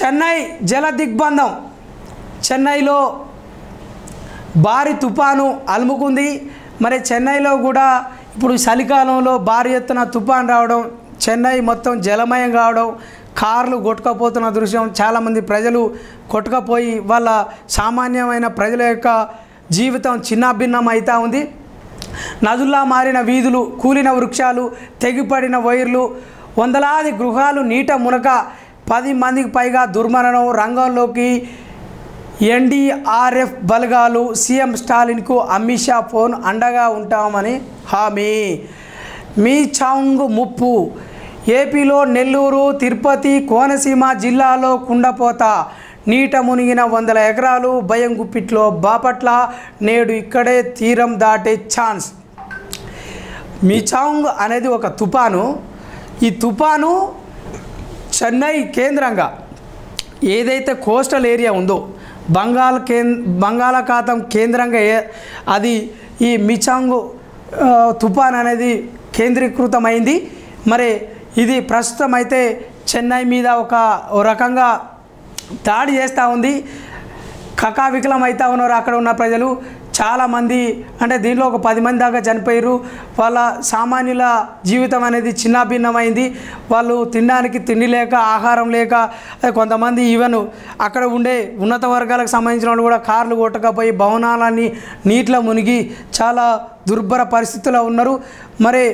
చెన్నై జల దిగ్బంధం చెన్నైలో భారీ తుఫాను అలుముకుంది మరి చెన్నైలో కూడా ఇప్పుడు చలికాలంలో భారీ ఎత్తున తుఫాన్ రావడం చెన్నై మొత్తం జలమయం కావడం కార్లు కొట్టుకపోతున్న దృశ్యం చాలామంది ప్రజలు కొట్టుకపోయి వాళ్ళ సామాన్యమైన ప్రజల యొక్క జీవితం చిన్నాభిన్నం అవుతూ ఉంది నదుల్లా మారిన వీధులు కూలిన వృక్షాలు తెగిపడిన వైర్లు వందలాది గృహాలు నీట మునక పది మందికి పైగా దుర్మరణం రంగంలోకి ఎన్డీఆర్ఎఫ్ బలగాలు సీఎం స్టాలిన్కు అమిత్ షా ఫోన్ అండగా ఉంటామని హామీ మీ చాంగ్ ముప్పు ఏపీలో నెల్లూరు తిరుపతి కోనసీమ జిల్లాలో కుండపోత నీట మునిగిన వందల ఎకరాలు భయం గుప్పిట్లో బాపట్ల నేడు ఇక్కడే తీరం దాటే ఛాన్స్ మిచాంగ్ అనేది ఒక తుపాను ఈ తుపాను చెన్నై కేంద్రంగా ఏదైతే కోస్టల్ ఏరియా ఉందో బంగాల్ కేం బంగాళాఖాతం కేంద్రంగా ఏ అది ఈ మిచాంగ్ ఆ, తుఫాన్ అనేది కేంద్రీకృతమైంది మరి ఇది ప్రస్తుతం అయితే చెన్నై మీద ఒక ఓ రకంగా దాడి చేస్తూ ఉంది కకావికలం అవుతా ఉన్నారు అక్కడ ఉన్న ప్రజలు చాలామంది అంటే దీనిలో ఒక పది మంది దాకా చనిపోయారు వాళ్ళ సామాన్యుల జీవితం అనేది చిన్నాభిన్నమైంది వాళ్ళు తినడానికి తిండి లేక ఆహారం లేక అదే కొంతమంది ఈవెన్ అక్కడ ఉండే ఉన్నత వర్గాలకు సంబంధించిన వాళ్ళు కూడా కార్లు కొట్టకపోయి భవనాలన్నీ నీటిలో మునిగి చాలా దుర్భర పరిస్థితుల్లో ఉన్నారు మరి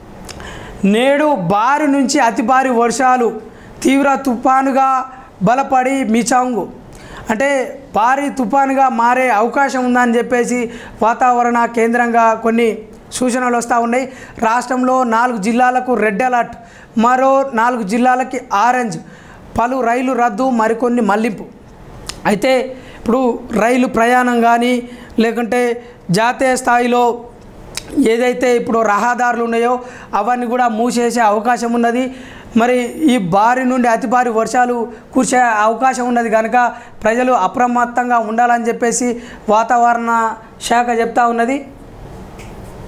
నేడు భారీ నుంచి అతి భారీ వర్షాలు తీవ్ర తుఫానుగా బలపడి మిచాంగు అంటే భారీ తుఫానుగా మారే అవకాశం ఉందని చెప్పేసి వాతావరణ కేంద్రంగా కొన్ని సూచనలు వస్తూ ఉన్నాయి రాష్ట్రంలో నాలుగు జిల్లాలకు రెడ్ అలర్ట్ మరో నాలుగు జిల్లాలకి ఆరెంజ్ పలు రైలు రద్దు మరికొన్ని మళ్లింపు అయితే ఇప్పుడు రైలు ప్రయాణం కానీ లేకుంటే జాతీయ స్థాయిలో ఏదైతే ఇప్పుడు రహదారులు ఉన్నాయో అవన్నీ కూడా మూసేసే అవకాశం ఉన్నది మరి ఈ భారీ నుండి అతి భారీ వర్షాలు కురిసే అవకాశం ఉన్నది కనుక ప్రజలు అప్రమత్తంగా ఉండాలని చెప్పేసి వాతావరణ శాఖ చెప్తా ఉన్నది